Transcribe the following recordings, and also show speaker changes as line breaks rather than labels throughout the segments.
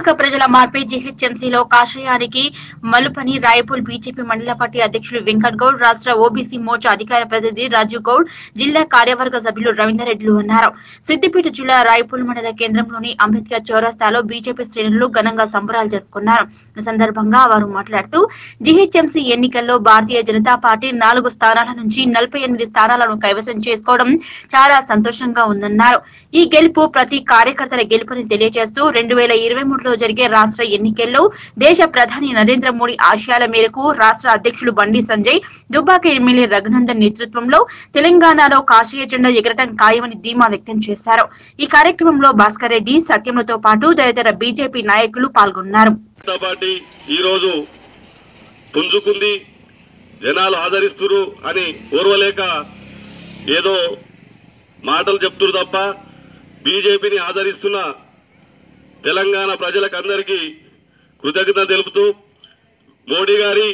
దుబ్బాక ప్రజల మార్పై జీహెచ్ఎంసీలో కాషాయానికి మలుపని రాయపూల్ బీజేపీ మండల పార్టీ అధ్యక్షులు వెంకట్ గౌడ్ రాష్ట్ర ఓబీసీ మోర్చా అధికార ప్రతినిధి రాజు గౌడ్ జిల్లా కార్యవర్గ సభ్యులు రవీందర్ రెడ్డిలు అన్నారు సిద్దిపేట జిల్లా రాయపూల్ మండల కేంద్రంలోని అంబేద్కర్ చౌరస్తాలో బీజేపీ శ్రేణులు ఘనంగా సంబరాలు జరుపుకున్నారు ఈ సందర్భంగా వారు మాట్లాడుతూ జీహెచ్ఎంసీ ఎన్నికల్లో భారతీయ జనతా పార్టీ నాలుగు స్థానాల నుంచి నలభై ఎనిమిది స్థానాలను కైవసం చేసుకోవడం చాలా సంతోషంగా ఉందన్నారు ఈ గెలుపు ప్రతి కార్యకర్తల గెలుపుని తెలియజేస్తూ రెండు వేల ఇరవై మూడులో జరిగే రాష్ట్ర ఎన్నికల్లో దేశ ప్రధాని నరేంద్ర మోడీ ఆశయాల మేరకు రాష్ట్ర అధ్యక్షులు బండి సంజయ్ దుబ్బాక ఎమ్మెల్యే రఘునందన్ నేతృత్వంలో తెలంగాణలో కాషాయ జెండా ఎగరటం ఖాయమని ధీమా వ్యక్తం చేశారు ఈ కార్యక్రమంలో భాస్కర్ రెడ్డి సత్యములతో పాటు తదితర బీజేపీ నాయకులు పాల్గొన్నారు
జనతా పార్టీ ఈరోజు పుంజుకుంది జనాలు ఆదరిస్తురు అని ఓర్వలేక ఏదో మాటలు చెప్తురు తప్ప బీజేపీని ఆదరిస్తున్న తెలంగాణ ప్రజలకందరికీ కృతజ్ఞత తెలుపుతూ మోడీ గారి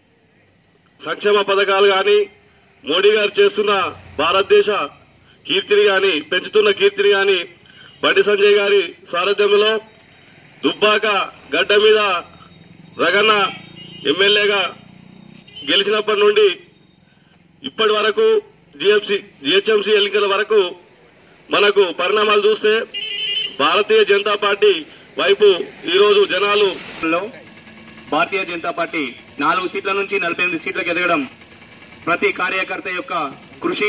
సంక్షేమ పథకాలు కానీ మోడీ గారు చేస్తున్న భారతదేశ కీర్తిని కానీ పెంచుతున్న కీర్తిని కానీ బండి సంజయ్ గారి సారథ్యంలో దుబ్బాక గడ్డ మీద రగన్న ఎమ్మెల్యేగా గెలిచినప్పటి నుండి ఇప్పటి వరకు జిఎంసి జిహెచ్ఎంసీ ఎన్నికల వరకు మనకు పరిణామాలు చూస్తే భారతీయ జనతా పార్టీ వైపు ఈరోజు జనాలు
లో భారతీయ జనతా పార్టీ నాలుగు సీట్ల నుంచి నలభై ఎనిమిది సీట్లకు ఎదగడం ప్రతి కార్యకర్త యొక్క కృషి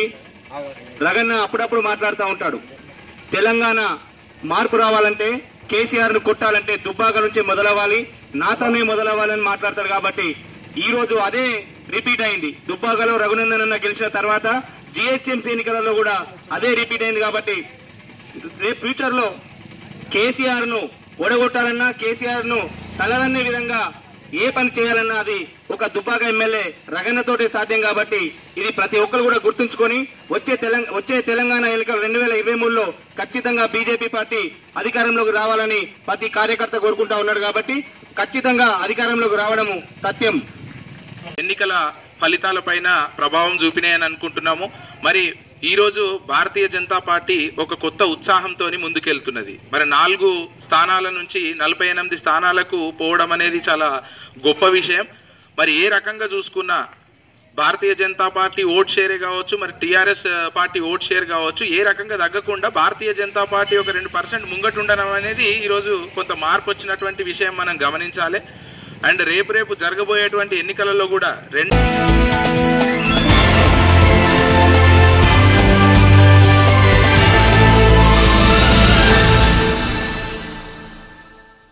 రగన్న అప్పుడప్పుడు మాట్లాడుతూ ఉంటాడు తెలంగాణ మార్పు రావాలంటే కేసీఆర్ ను కొట్టాలంటే దుబ్బాక నుంచి మొదలవ్వాలి నాతోనే మొదలవ్వాలని మాట్లాడతారు కాబట్టి ఈ రోజు అదే రిపీట్ అయింది దుబ్బాకలో రఘునందన్ అన్న గెలిచిన తర్వాత జిహెచ్ఎంసీ ఎన్నికలలో కూడా అదే రిపీట్ అయింది కాబట్టి రేపు ఫ్యూచర్ లో కేసీఆర్ ను ఓడగొట్టాలన్నా కేసీఆర్ ను తలదన్నే విధంగా ఏ పని చేయాలన్నా అది ఒక దుబ్బాక ఎమ్మెల్యే రగన్నతోటే సాధ్యం కాబట్టి ఇది ప్రతి ఒక్కరు కూడా గుర్తుంచుకొని వచ్చే తెలంగాణ వచ్చే తెలంగాణ ఎన్నికలు రెండు వేల ఇరవై మూడులో ఖచ్చితంగా బీజేపీ పార్టీ అధికారంలోకి రావాలని ప్రతి కార్యకర్త కోరుకుంటా ఉన్నాడు కాబట్టి ఖచ్చితంగా అధికారంలోకి రావడము సత్యం
ఎన్నికల ఫలితాలపైన ప్రభావం చూపినాయని అనుకుంటున్నాము మరి ఈ రోజు భారతీయ జనతా పార్టీ ఒక కొత్త ఉత్సాహంతో ముందుకెళ్తున్నది మరి నాలుగు స్థానాల నుంచి నలభై ఎనిమిది స్థానాలకు పోవడం అనేది చాలా గొప్ప విషయం మరి ఏ రకంగా చూసుకున్నా భారతీయ జనతా పార్టీ ఓట్ షేరే కావచ్చు మరి టీఆర్ఎస్ పార్టీ ఓట్ షేర్ కావచ్చు ఏ రకంగా తగ్గకుండా భారతీయ జనతా పార్టీ ఒక రెండు పర్సెంట్ ముంగటుండడం అనేది ఈరోజు కొంత మార్పు వచ్చినటువంటి విషయం మనం గమనించాలి అండ్ రేపు రేపు జరగబోయేటువంటి ఎన్నికలలో కూడా రెండు